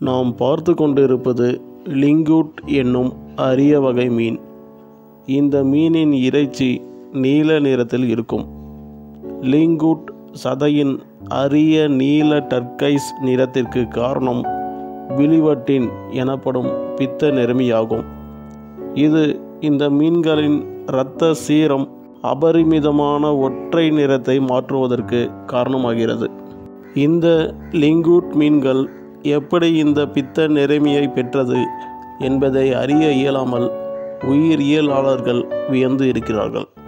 நாம் பார்த்து கொண்டிருப்பது லிங்கூட் என்னும் அரிய வகை மீன் இந்த மீனின் இறைச்சி நீல நிறத்தில் இருக்கும் லிங்கூட் சதையின் அரிய நீல டர்க்கைஸ் நிறத்திற்கு காரணம் விழிவட்டின் எனப்படும் பித்த நிறமியாகும் இது இந்த மீன்களின் இரத்த சீரம் அபரிமிதமான ஒற்றை நிறத்தை மாற்றுவதற்கு காரணமாகிறது இந்த லிங்கூட் மீன்கள் எப்படி இந்த பித்த நிறமியை பெற்றது என்பதை அறிய இயலாமல் உயிரியலாளர்கள் வியந்து இருக்கிறார்கள்